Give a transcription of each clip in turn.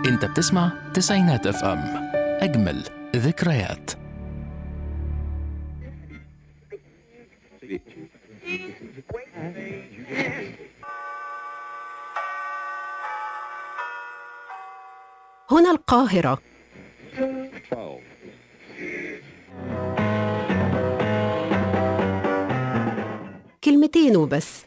انت بتسمع تسعينات اف ام اجمل ذكريات هنا القاهرة كلمتين وبس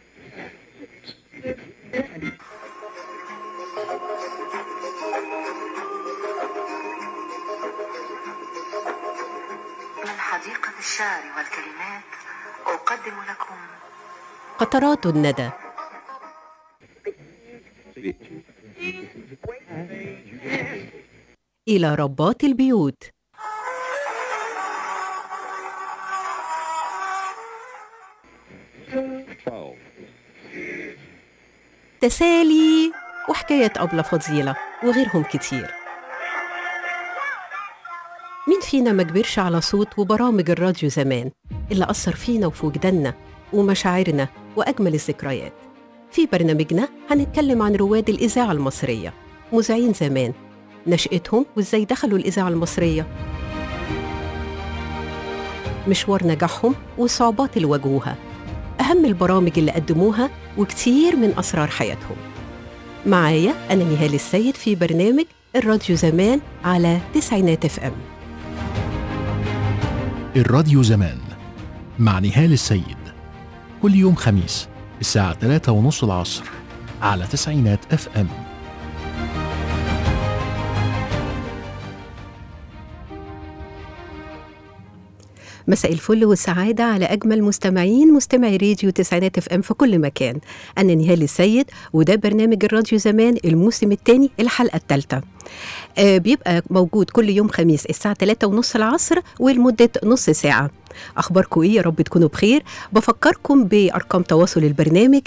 من حديقة الشعر والكلمات أقدم لكم قطرات الندى إلى ربات البيوت تسالي وحكاية أبلة فضيلة وغيرهم كتير مين فينا ما كبرش على صوت وبرامج الراديو زمان اللي أثر فينا وفي وجداننا ومشاعرنا وأجمل الذكريات في برنامجنا هنتكلم عن رواد الإذاعة المصرية مذيعين زمان نشأتهم وإزاي دخلوا الإذاعة المصرية مشوار نجاحهم والصعوبات اللي واجهوها أهم البرامج اللي قدموها وكتير من أسرار حياتهم معايا أنا نهال السيد في برنامج الراديو زمان على تسعينات اف ام الراديو زمان مع نهال السيد كل يوم خميس الساعة 3 ونص العصر على تسعينات اف ام مساء الفل والسعادة على أجمل مستمعين مستمعي راديو تسعينات اف ام في كل مكان أنا نهال السيد وده برنامج الراديو زمان الموسم الثاني الحلقة الثالثة آه بيبقى موجود كل يوم خميس الساعة 3 ونص العصر ولمدة نص ساعة أخباركم إيه يا رب تكونوا بخير بفكركم بأرقام تواصل البرنامج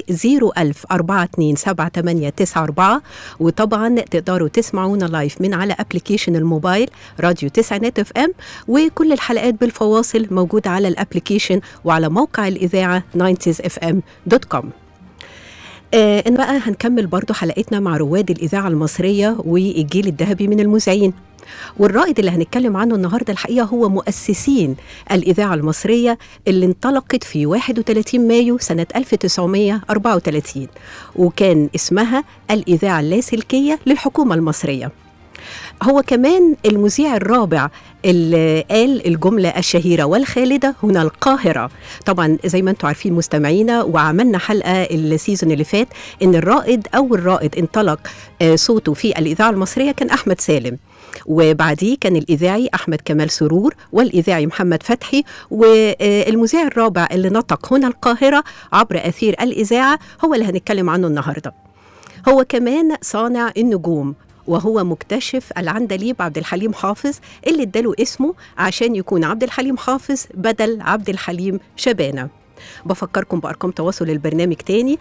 010427894 وطبعا تقدروا تسمعونا لايف من على ابلكيشن الموبايل راديو تسعينات اف ام وكل الحلقات بالفواصل موجودة على الابلكيشن وعلى موقع الإذاعة 90sfm.com آه إن بقى هنكمل برضو حلقتنا مع رواد الإذاعة المصرية والجيل الذهبي من المذيعين والرائد اللي هنتكلم عنه النهارده الحقيقه هو مؤسسين الاذاعه المصريه اللي انطلقت في 31 مايو سنه 1934 وكان اسمها الاذاعه اللاسلكيه للحكومه المصريه. هو كمان المذيع الرابع اللي قال الجملة الشهيرة والخالدة هنا القاهرة طبعا زي ما انتم عارفين مستمعينا وعملنا حلقة السيزون اللي فات ان الرائد أول رائد انطلق آه، صوته في الإذاعة المصرية كان أحمد سالم وبعديه كان الإذاعي أحمد كمال سرور والإذاعي محمد فتحي والمذيع الرابع اللي نطق هنا القاهرة عبر أثير الإذاعة هو اللي هنتكلم عنه النهاردة هو كمان صانع النجوم وهو مكتشف العندليب عبد الحليم حافظ اللي اداله اسمه عشان يكون عبد الحليم حافظ بدل عبد الحليم شبانه بفكركم بأرقام تواصل البرنامج تاني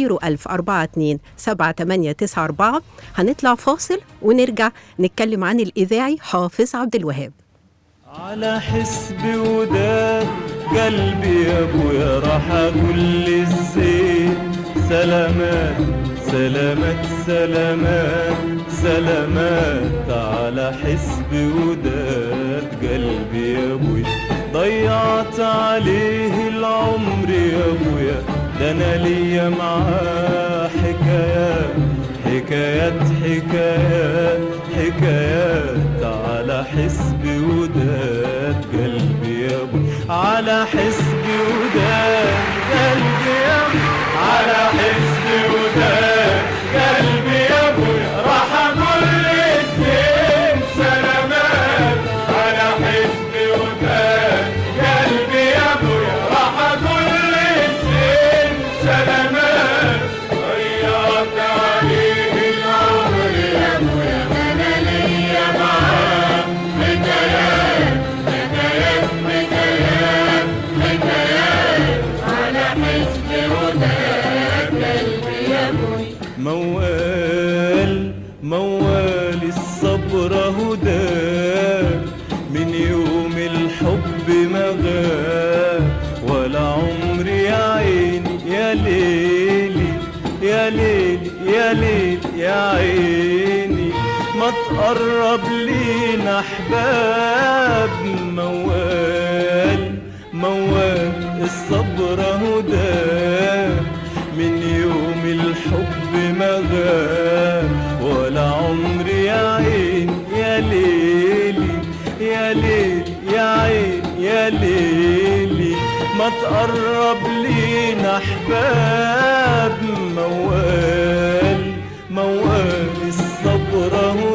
01042 هنطلع فاصل ونرجع نتكلم عن الإذاعي حافظ عبد الوهاب على حسب وداد قلبي يا ابويا راح اقول للزين سلامات سلامات سلامات سلامات على حسب وداد قلبي يا ابويا ضيعت عليه العمر يا ابويا ده انا ليا معاه حكايات حكايات حكايات حكايات على حسب وداد قلبي يا ابو على حسب وداد قلبي يا ابو على حسب وداد قلبي يا ابو راح اقول للزين سلامات على حسب وداد قلبي يا ابو راح اقول للزين سلامات ضيعت عليه العمر يا ابويا انا ليا معاه حكايات حكايات حكايات حكايات على حسب وداد قلبي يا ابويا موال موال الصبر هداه من يوم الحب ما غاب ولا عمري يا عيني يا ليلي يا ليلي يا ليلي يا عيني ما تقرب لينا احباب موال موال الصبر هدى من يوم الحب ما غاب ولا عمري يا عين يا ليلي يا ليل يا عين يا ليلي ما تقرب لينا احباب موال موال الصبر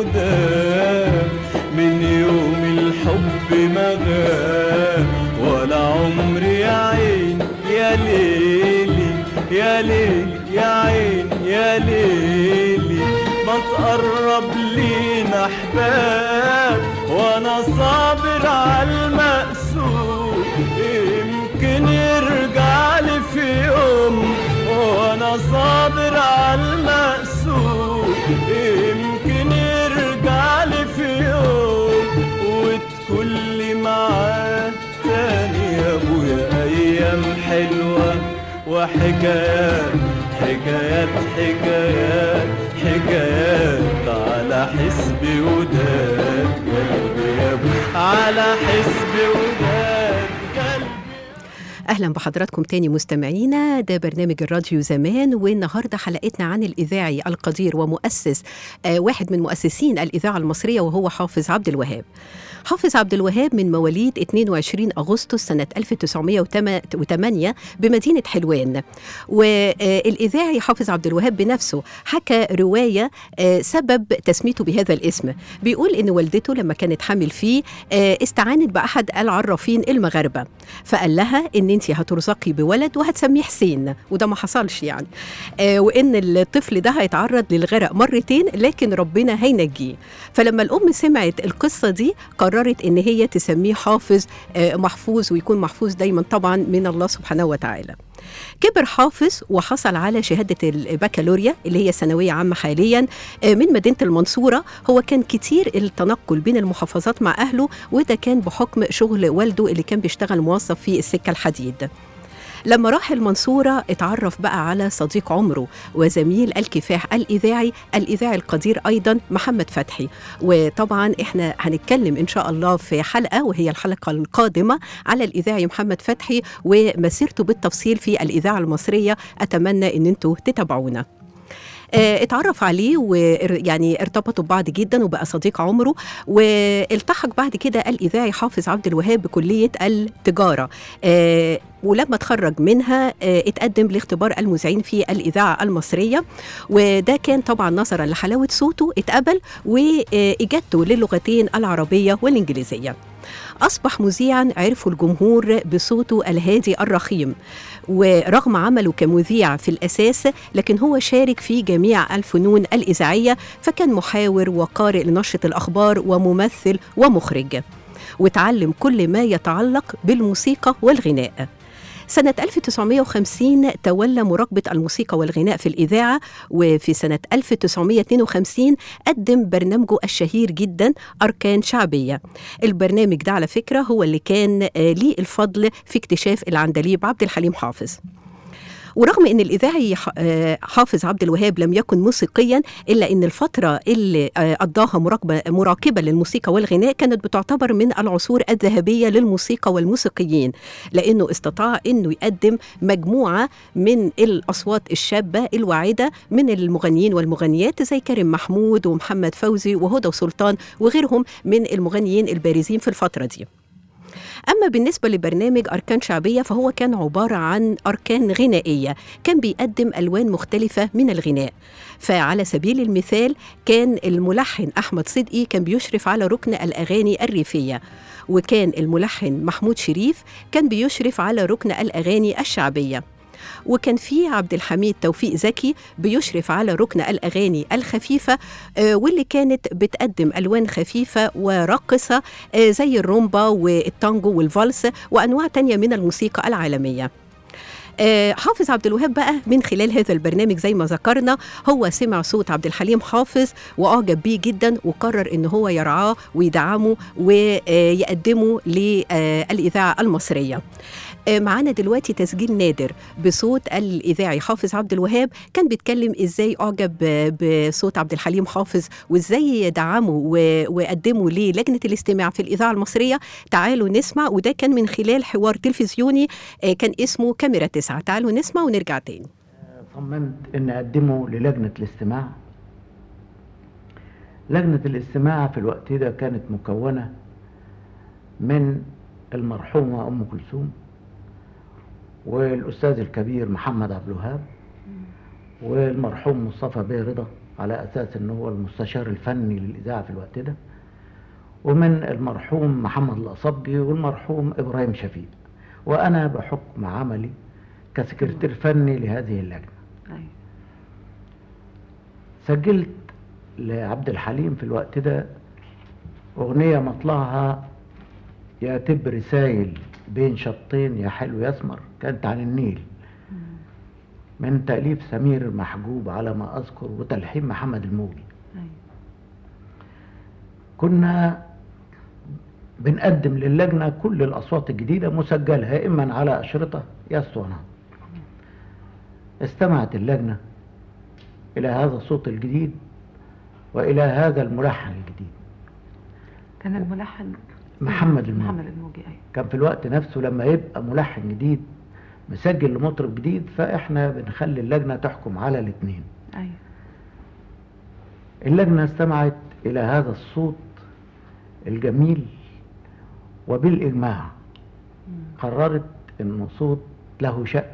هدى من يوم الحب ما غاب ولا عمري يا عين يا ليلي يا ليل يا عين يا ليلي ما تقرب لينا احباب وانا صابر على المقسوم يمكن يرجع لي في يوم وانا صابر على المقسوم يمكن يرجع لي في يوم وتكون لي معاه تاني يا ابويا ايام حلوه وحكايات حكايات حكايات حكايات على حسبي وداد قلبي يا ابو على حسبي وداد قلبي اهلا بحضراتكم تاني مستمعينا ده برنامج الراديو زمان والنهارده حلقتنا عن الاذاعي القدير ومؤسس آه واحد من مؤسسين الاذاعه المصريه وهو حافظ عبد الوهاب حافظ عبد الوهاب من مواليد 22 اغسطس سنه 1908 بمدينه حلوان والاذاعي حافظ عبد الوهاب بنفسه حكى روايه آه سبب تسميته بهذا الاسم بيقول ان والدته لما كانت حامل فيه آه استعانت باحد العرافين المغاربه فقال لها ان انت هترزقي بولد وهتسميه حسين وده ما حصلش يعني آه وان الطفل ده هيتعرض للغرق مرتين لكن ربنا هينجيه فلما الام سمعت القصه دي قررت ان هي تسميه حافظ آه محفوظ ويكون محفوظ دايما طبعا من الله سبحانه وتعالى كبر حافظ وحصل على شهادة البكالوريا اللي هي ثانوية عامة حاليا آه، من مدينة المنصورة هو كان كتير التنقل بين المحافظات مع أهله وده كان بحكم شغل والده اللي كان بيشتغل موظف في السكة الحديد لما راح المنصورة اتعرف بقى على صديق عمره وزميل الكفاح الإذاعي الإذاعي القدير أيضا محمد فتحي وطبعا احنا هنتكلم إن شاء الله في حلقة وهي الحلقة القادمة على الإذاعي محمد فتحي ومسيرته بالتفصيل في الإذاعة المصرية أتمنى إن انتوا تتابعونا آه، اتعرف عليه ويعني ارتبطوا ببعض جدا وبقى صديق عمره والتحق بعد كده الاذاعي حافظ عبد الوهاب بكليه التجاره آه، ولما اتخرج منها آه، اتقدم لاختبار المذيعين في الاذاعه المصريه وده كان طبعا نظرا لحلاوه صوته اتقبل واجابته للغتين العربيه والانجليزيه أصبح مذيعا عرفه الجمهور بصوته الهادي الرخيم ورغم عمله كمذيع في الأساس لكن هو شارك في جميع الفنون الإذاعية فكان محاور وقارئ لنشرة الأخبار وممثل ومخرج وتعلم كل ما يتعلق بالموسيقى والغناء سنة 1950 تولى مراقبة الموسيقى والغناء في الإذاعة وفي سنة 1952 قدم برنامجه الشهير جدا أركان شعبية البرنامج ده على فكرة هو اللي كان آه، ليه الفضل في اكتشاف العندليب عبد الحليم حافظ ورغم ان الاذاعي ح- آه، حافظ عبد الوهاب لم يكن موسيقيا الا ان الفتره اللي آه، قضاها مراقبه مراقبه للموسيقى والغناء كانت بتعتبر من العصور الذهبيه للموسيقى والموسيقيين لانه استطاع انه يقدم مجموعه من الاصوات الشابه الواعده من المغنيين والمغنيات زي كريم محمود ومحمد فوزي وهدى وسلطان وغيرهم من المغنيين البارزين في الفتره دي أما بالنسبة لبرنامج أركان شعبية فهو كان عبارة عن أركان غنائية كان بيقدم ألوان مختلفة من الغناء فعلى سبيل المثال كان الملحن أحمد صدقي كان بيشرف على ركن الأغاني الريفية وكان الملحن محمود شريف كان بيشرف على ركن الأغاني الشعبية وكان في عبد الحميد توفيق زكي بيشرف على ركن الأغاني الخفيفة آه، واللي كانت بتقدم ألوان خفيفة وراقصة آه، زي الرومبا والتانجو والفالس وأنواع تانية من الموسيقى العالمية آه، حافظ عبد الوهاب بقى من خلال هذا البرنامج زي ما ذكرنا هو سمع صوت عبد الحليم حافظ واعجب بيه جدا وقرر ان هو يرعاه ويدعمه ويقدمه للاذاعه المصريه. آه، معانا دلوقتي تسجيل نادر بصوت الإذاعي حافظ عبد الوهاب كان بيتكلم إزاي أعجب آه، بصوت عبد الحليم حافظ وإزاي دعمه و- وقدمه للجنة الاستماع في الإذاعة المصرية تعالوا نسمع وده كان من خلال حوار تلفزيوني آه، كان اسمه كاميرا تسعة تعالوا نسمع ونرجع تاني صممت ان اقدمه للجنه الاستماع لجنه الاستماع في الوقت ده كانت مكونه من المرحومه ام كلثوم والاستاذ الكبير محمد عبد الوهاب والمرحوم مصطفى بيه رضا على اساس ان هو المستشار الفني للاذاعه في الوقت ده ومن المرحوم محمد الاصبجي والمرحوم ابراهيم شفيق وانا بحكم عملي كسكرتير فني لهذه اللجنه سجلت لعبد الحليم في الوقت ده أغنية مطلعها يا تب رسايل بين شطين يا حلو يسمر كانت عن النيل من تأليف سمير محجوب على ما أذكر وتلحين محمد الموجي كنا بنقدم للجنة كل الأصوات الجديدة مسجلة إما على أشرطة يا اسطوانات استمعت اللجنة إلى هذا الصوت الجديد وإلى هذا الملحن الجديد كان الملحن محمد الموجي محمد الموجي أيوة كان في الوقت نفسه لما يبقى ملحن جديد مسجل لمطرب جديد فإحنا بنخلي اللجنة تحكم على الاثنين أيوة اللجنة استمعت إلى هذا الصوت الجميل وبالإجماع قررت إنه صوت له شأن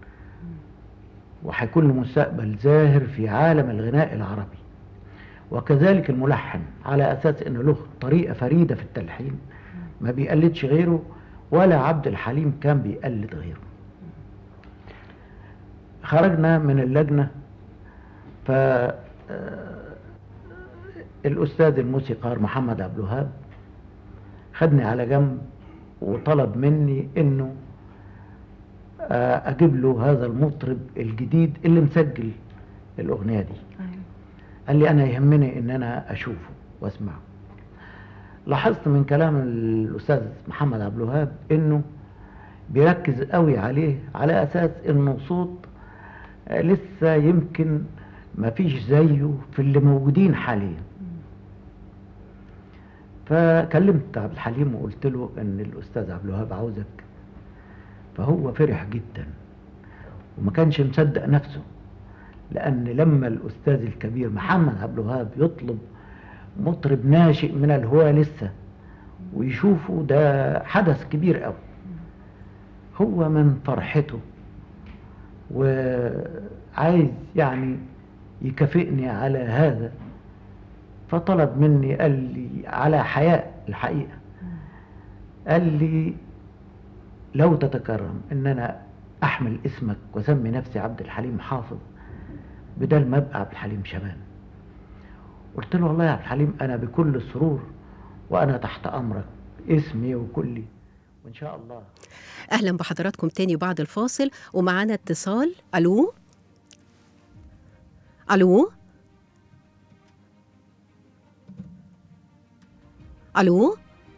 وهيكون له مستقبل زاهر في عالم الغناء العربي وكذلك الملحن على أساس إنه له طريقة فريدة في التلحين ما بيقلدش غيره ولا عبد الحليم كان بيقلد غيره خرجنا من اللجنة ف آه، الأستاذ الموسيقار محمد عبد الوهاب خدني على جنب وطلب مني إنه آه، أجيب له هذا المطرب الجديد اللي مسجل الأغنية دي أيوة قال لي أنا يهمني إن أنا أشوفه وأسمعه لاحظت من كلام الأستاذ محمد عبد الوهاب إنه بيركز قوي عليه على أساس إنه صوت آه، لسه يمكن ما فيش زيه في اللي موجودين حاليا فكلمت عبد الحليم وقلت له ان الاستاذ عبد الوهاب عاوزك فهو فرح جدا وما كانش مصدق نفسه لان لما الاستاذ الكبير محمد عبد الوهاب يطلب مطرب ناشئ من الهواة لسه ويشوفه ده حدث كبير قوي هو من فرحته وعايز يعني يكافئني على هذا فطلب مني قال لي على حياء الحقيقة قال لي لو تتكرم ان انا احمل اسمك واسمي نفسي عبد الحليم حافظ بدل ما ابقى عبد الحليم شبان قلت له والله يا عبد الحليم انا بكل السرور وانا تحت امرك اسمي وكلي وان شاء الله اهلا بحضراتكم تاني بعد الفاصل ومعانا اتصال الو الو الو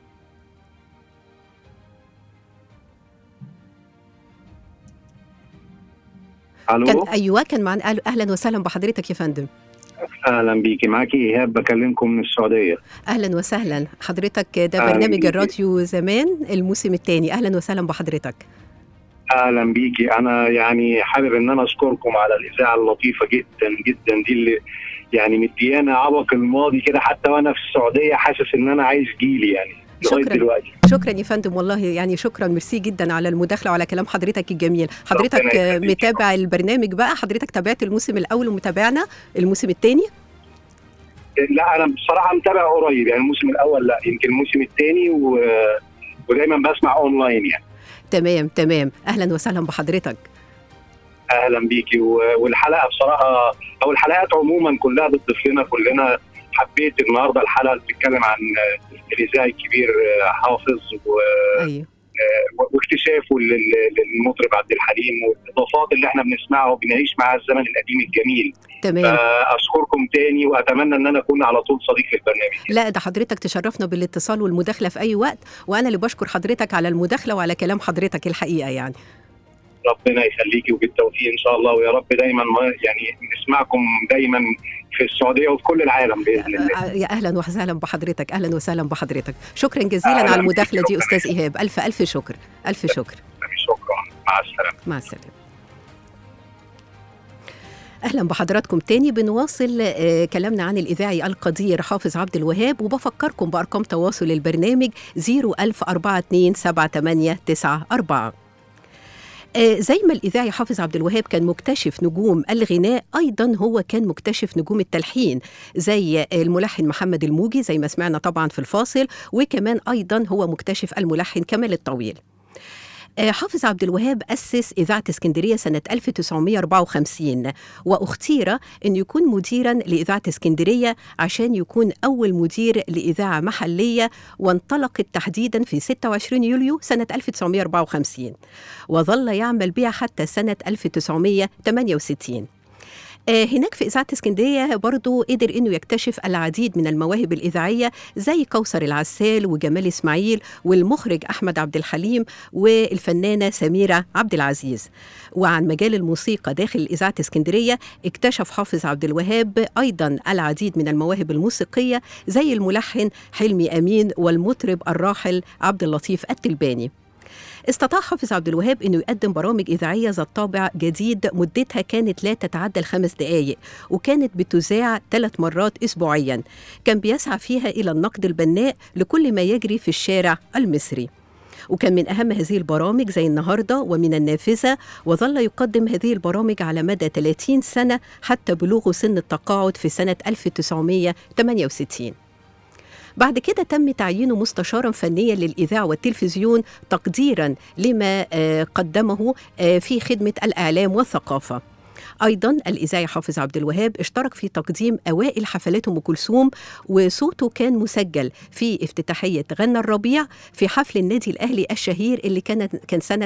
كان الو ايوه كان معانا أهل- اهلا وسهلا بحضرتك يا فندم اهلا بيكي معاكي ايهاب بكلمكم من السعوديه اهلا وسهلا حضرتك ده أهلاً برنامج بيكي. الراديو زمان الموسم الثاني اهلا وسهلا بحضرتك اهلا بيكي انا يعني حابب ان انا اشكركم على الاذاعه اللطيفه جدا جدا دي اللي يعني مديانا عبق الماضي كده حتى وانا في السعوديه حاسس ان انا عايش جيلي يعني لغايه شكراً. دلوقتي شكرا يا فندم والله يعني شكرا ميرسي جدا على المداخله وعلى كلام حضرتك الجميل حضرتك ربنا آه، يخليك. متابع البرنامج بقى حضرتك تابعت الموسم الاول ومتابعنا الموسم الثاني لا انا بصراحه متابع قريب يعني الموسم الاول لا يمكن الموسم الثاني و... ودايما بسمع اونلاين يعني تمام تمام اهلا وسهلا بحضرتك اهلا بيكي و... والحلقه بصراحه او الحلقات عموما كلها بتضيف لنا كلنا حبيت النهارده الحلقه اللي بتتكلم عن الاذاعي الكبير حافظ و... ايوه واكتشافه لل- لل- للمطرب عبد الحليم والاضافات اللي احنا بنسمعها وبنعيش معاها الزمن القديم الجميل تمام فاشكركم تاني واتمنى ان انا اكون على طول صديق للبرنامج لا ده حضرتك تشرفنا بالاتصال والمداخله في اي وقت وانا اللي بشكر حضرتك على المداخله وعلى كلام حضرتك الحقيقه يعني ربنا يخليكي وبالتوفيق ان شاء الله ويا رب دايما ما يعني نسمعكم دايما في السعوديه وفي كل العالم باذن الله آه، يا اهلا وسهلا بحضرتك اهلا وسهلا بحضرتك شكرا جزيلا أهلاً على المداخله بك، دي شكراً. استاذ ايهاب الف الف شكر الف شكر شكرا مع السلامه مع السلامه اهلا بحضراتكم تاني بنواصل آه، كلامنا عن الاذاعي القدير حافظ عبد الوهاب وبفكركم بارقام تواصل البرنامج 010427894 آه، زي ما الإذاعي حافظ عبد الوهاب كان مكتشف نجوم الغناء أيضا هو كان مكتشف نجوم التلحين زي الملحن محمد الموجي زي ما سمعنا طبعا في الفاصل وكمان أيضا هو مكتشف الملحن كمال الطويل آه، حافظ عبد الوهاب أسس إذاعة اسكندرية سنة 1954 واختير أن يكون مديرا لإذاعة اسكندرية عشان يكون أول مدير لإذاعة محلية وانطلقت تحديدا في 26 يوليو سنة 1954 وظل يعمل بها حتى سنة 1968 آه، هناك في إذاعة اسكندرية برضو قدر إنه يكتشف العديد من المواهب الإذاعية زي كوثر العسال وجمال إسماعيل والمخرج أحمد عبد الحليم والفنانة سميرة عبد العزيز وعن مجال الموسيقى داخل إذاعة اسكندرية اكتشف حافظ عبد الوهاب أيضا العديد من المواهب الموسيقية زي الملحن حلمي أمين والمطرب الراحل عبد اللطيف التلباني استطاع حافظ عبد الوهاب انه يقدم برامج اذاعيه ذات طابع جديد مدتها كانت لا تتعدى الخمس دقائق وكانت بتذاع ثلاث مرات اسبوعيا كان بيسعى فيها الى النقد البناء لكل ما يجري في الشارع المصري وكان من أهم هذه البرامج زي النهاردة ومن النافذة وظل يقدم هذه البرامج على مدى 30 سنة حتى بلوغه سن التقاعد في سنة 1968 بعد كده تم تعيينه مستشارا فنيا للإذاعة والتلفزيون تقديرا لما آه، قدمه آه، في خدمة الإعلام والثقافة أيضا الإذاعي حافظ عبد الوهاب اشترك في تقديم أوائل حفلات أم كلثوم وصوته كان مسجل في افتتاحية غنى الربيع في حفل النادي الأهلي الشهير اللي كانت كان سنة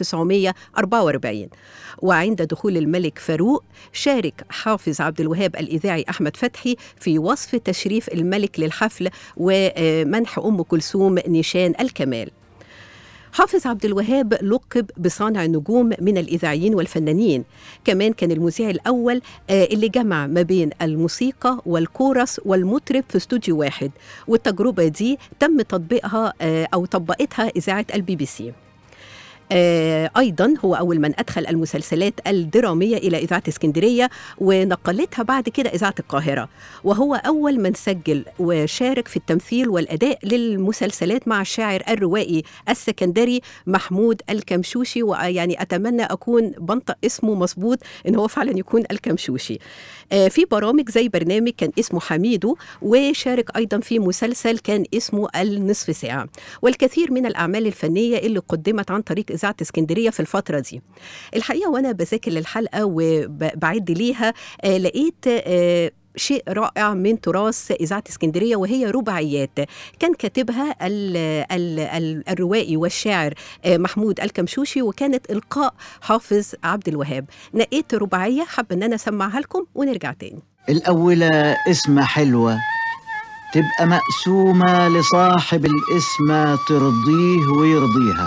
1944 وعند دخول الملك فاروق شارك حافظ عبد الوهاب الإذاعي أحمد فتحي في وصف تشريف الملك للحفل ومنح أم كلثوم نشان الكمال حافظ عبد الوهاب لقب بصانع النجوم من الإذاعيين والفنانين كمان كان المذيع الأول آه، اللي جمع ما بين الموسيقى والكورس والمطرب في استوديو واحد والتجربة دي تم تطبيقها آه، أو طبقتها إذاعة البي بي سي آه، ايضا هو اول من ادخل المسلسلات الدراميه الى اذاعه اسكندريه ونقلتها بعد كده اذاعه القاهره وهو اول من سجل وشارك في التمثيل والاداء للمسلسلات مع الشاعر الروائي السكندري محمود الكمشوشي ويعني اتمنى اكون بنطق اسمه مظبوط ان هو فعلا يكون الكمشوشي آه، في برامج زي برنامج كان اسمه حميدو وشارك ايضا في مسلسل كان اسمه النصف ساعه والكثير من الاعمال الفنيه اللي قدمت عن طريق اذاعه اسكندريه في الفتره دي الحقيقه وانا بذاكر للحلقه وبعد ليها آه، لقيت آه، شيء رائع من تراث إذاعة اسكندرية وهي رباعيات كان كاتبها ال ال ال الروائي والشاعر آه، محمود الكمشوشي وكانت إلقاء حافظ عبد الوهاب نقيت رباعية حابة أن أنا أسمعها لكم ونرجع تاني الأولى اسمها حلوة تبقى مقسومة لصاحب الاسم ترضيه ويرضيها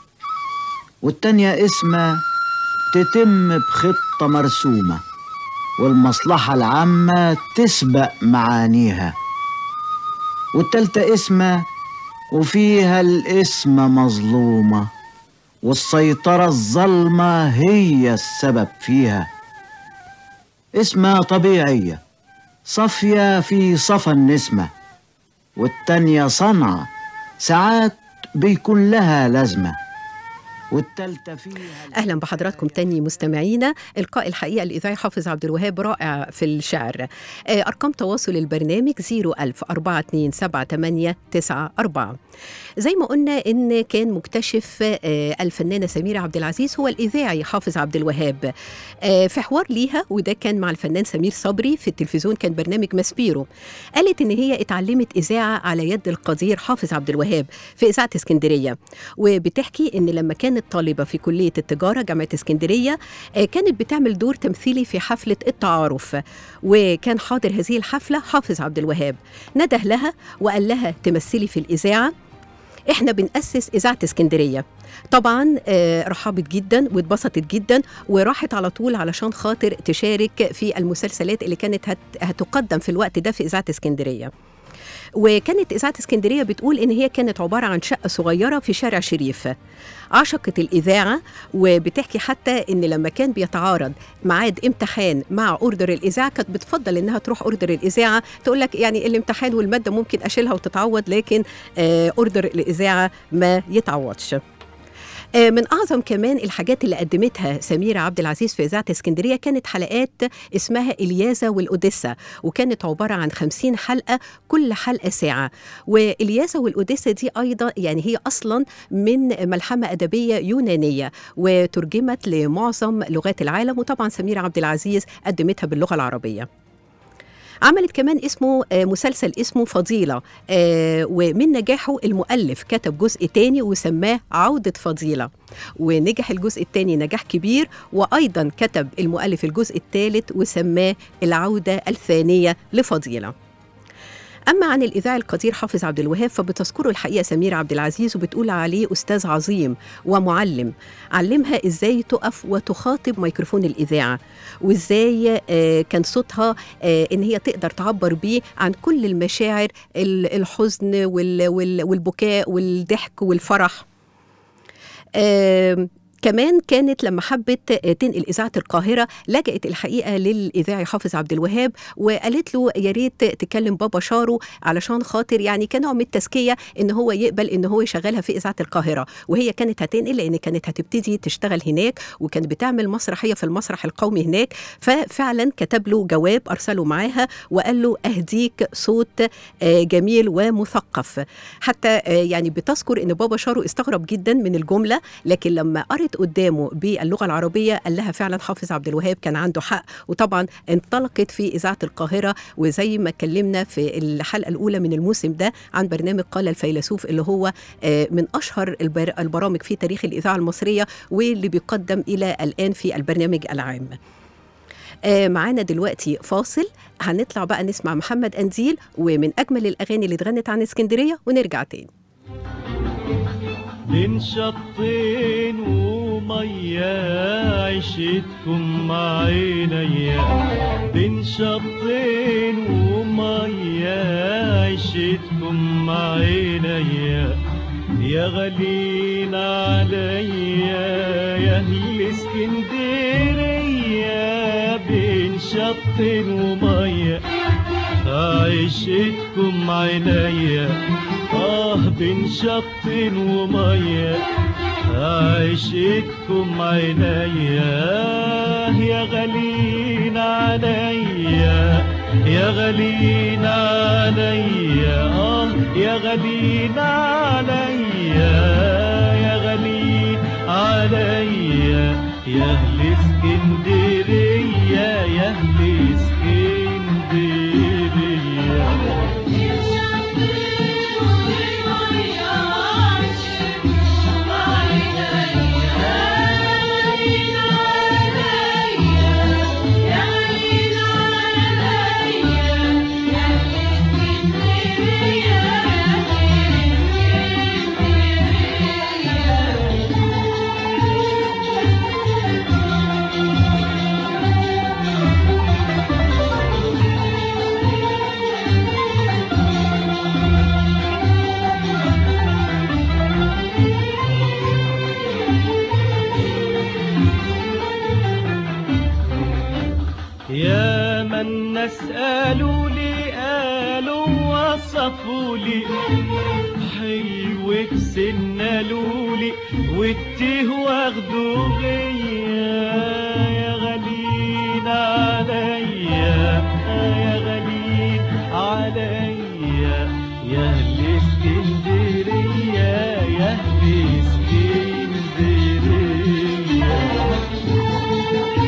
والتانية اسمها تتم بخطة مرسومة والمصلحة العامة تسبق معانيها والتالتة اسمها وفيها الاسم مظلومة والسيطرة الظلمة هي السبب فيها اسمها طبيعية صافية في صفا النسمة والتانية صنعة ساعات بيكون لها لازمة والتالتة فيها اهلا بحضراتكم تاني مستمعينا القاء الحقيقه الاذاعي حافظ عبد الوهاب رائع في الشعر آه، ارقام تواصل البرنامج 01000 427 زي ما قلنا ان كان مكتشف آه، الفنانه سميره عبد العزيز هو الاذاعي حافظ عبد الوهاب آه، في حوار ليها وده كان مع الفنان سمير صبري في التلفزيون كان برنامج ماسبيرو قالت ان هي اتعلمت اذاعه على يد القدير حافظ عبد الوهاب في اذاعه اسكندريه وبتحكي ان لما كانت طالبه في كليه التجاره جامعه اسكندريه آه، كانت بتعمل دور تمثيلي في حفله التعارف وكان حاضر هذه الحفله حافظ عبد الوهاب نده لها وقال لها تمثلي في الاذاعه احنا بنأسس إذاعة اسكندرية طبعا آه، رحبت جدا واتبسطت جدا وراحت على طول علشان خاطر تشارك في المسلسلات اللي كانت هت هتقدم في الوقت ده في إذاعة اسكندرية وكانت إذاعة اسكندرية بتقول إن هي كانت عبارة عن شقة صغيرة في شارع شريف عشقت الإذاعة وبتحكي حتى إن لما كان بيتعارض ميعاد امتحان مع أوردر الإذاعة كانت بتفضل إنها تروح أوردر الإذاعة تقول لك يعني الامتحان والمادة ممكن أشيلها وتتعوض لكن آه، أوردر الإذاعة ما يتعوضش آه، من اعظم كمان الحاجات اللي قدمتها سميره عبد العزيز في اذاعه اسكندريه كانت حلقات اسمها اليازا والاوديسا وكانت عباره عن 50 حلقه كل حلقه ساعه واليازا والاوديسا دي ايضا يعني هي اصلا من ملحمه ادبيه يونانيه وترجمت لمعظم لغات العالم وطبعا سميره عبد العزيز قدمتها باللغه العربيه عملت كمان اسمه آه، مسلسل اسمه فضيلة آه، ومن نجاحه المؤلف كتب جزء تاني وسماه عودة فضيلة ونجح الجزء الثاني نجاح كبير وأيضا كتب المؤلف الجزء الثالث وسماه العودة الثانية لفضيلة أما عن الإذاعي القدير حافظ عبد الوهاب فبتذكره الحقيقة سميرة عبد العزيز وبتقول عليه أستاذ عظيم ومعلم علمها إزاي تقف وتخاطب ميكروفون الإذاعة وإزاي آه، كان صوتها آه، إن هي تقدر تعبر بيه عن كل المشاعر ال- الحزن وال- وال- والبكاء والضحك والفرح آم، كمان كانت لما حبت تنقل اذاعه القاهره لجأت الحقيقه للاذاعي حافظ عبد الوهاب وقالت له يا ريت تكلم بابا شارو علشان خاطر يعني كنوع من التزكيه ان هو يقبل ان هو يشغلها في اذاعه القاهره وهي كانت هتنقل لان كانت هتبتدي تشتغل هناك وكانت بتعمل مسرحيه في المسرح القومي هناك ففعلا كتب له جواب ارسله معاها وقال له اهديك صوت آه، جميل ومثقف حتى آه، يعني بتذكر ان بابا شارو استغرب جدا من الجمله لكن لما قرت قدامه باللغه العربيه قال لها فعلا حافظ عبد الوهاب كان عنده حق وطبعا انطلقت في اذاعه القاهره وزي ما اتكلمنا في الحلقه الاولى من الموسم ده عن برنامج قال الفيلسوف اللي هو آه، من اشهر البر- البرامج في تاريخ الاذاعه المصريه واللي بيقدم الى الان في البرنامج العام آه، معانا دلوقتي فاصل هنطلع بقى نسمع محمد أنزيل ومن أجمل الأغاني اللي اتغنت عن اسكندرية ونرجع تاني بين شطين ومية عشتكم مع عينيا بين شطين ومية عشتكم مع عينيا يا غالين عليا يا اهل اسكندرية بين شطين ومية عيشتكم عينيا آه بين شط ومية عيشتكم عينيا يا غالين عليا يا غالين عليا آه يا غالين عليا يا غالين عليا يا أهل اسكندرية يا أهل اسكندرية ياما الناس قالوا لي قالوا وصفوا لي حلو سنالوا لي والتيه واخدوا غيا يا غالين عليا يا غالين عليا يا اهل اسكندريه يا اهل اسكندريه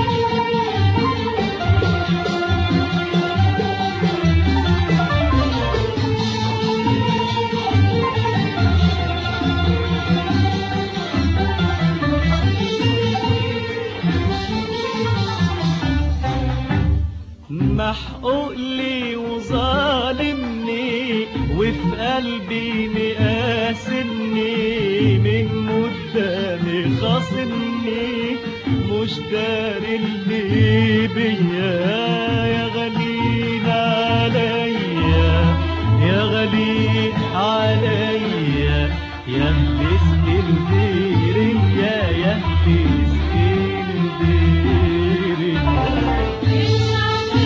محقوق لي وظالمني وفي قلبي مقاسمني من قدامي خاصمني مش داري اللي بيا يا غالين عليا يا غالين عليا يا اهل اسكندريه يا اهل اسكندريه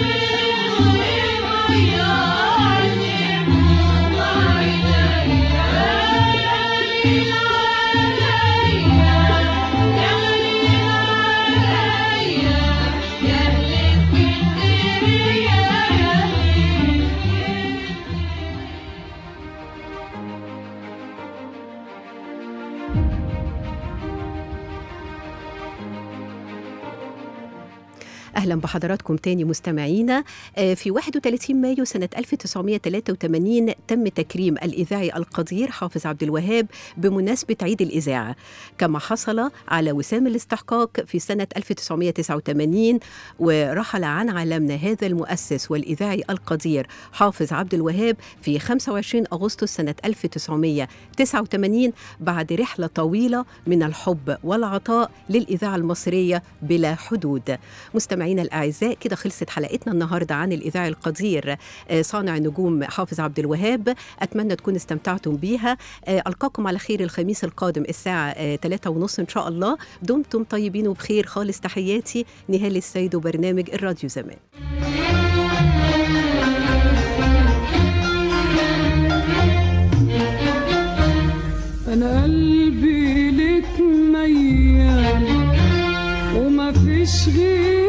اهلا بحضراتكم تاني مستمعينا آه، في 31 مايو سنه 1983 تم تكريم الاذاعي القدير حافظ عبد الوهاب بمناسبه عيد الاذاعه كما حصل على وسام الاستحقاق في سنه 1989 ورحل عن عالمنا هذا المؤسس والاذاعي القدير حافظ عبد الوهاب في 25 اغسطس سنه 1989 بعد رحله طويله من الحب والعطاء للاذاعه المصريه بلا حدود مستمعينا الاعزاء كده خلصت حلقتنا النهارده عن الاذاعي القدير آه، صانع النجوم حافظ عبد الوهاب اتمنى تكونوا استمتعتم بيها آه، القاكم على خير الخميس القادم الساعه 3 ونص ان شاء الله دمتم طيبين وبخير خالص تحياتي نهال السيد وبرنامج الراديو زمان انا قلبي لك ميال وما فيش غير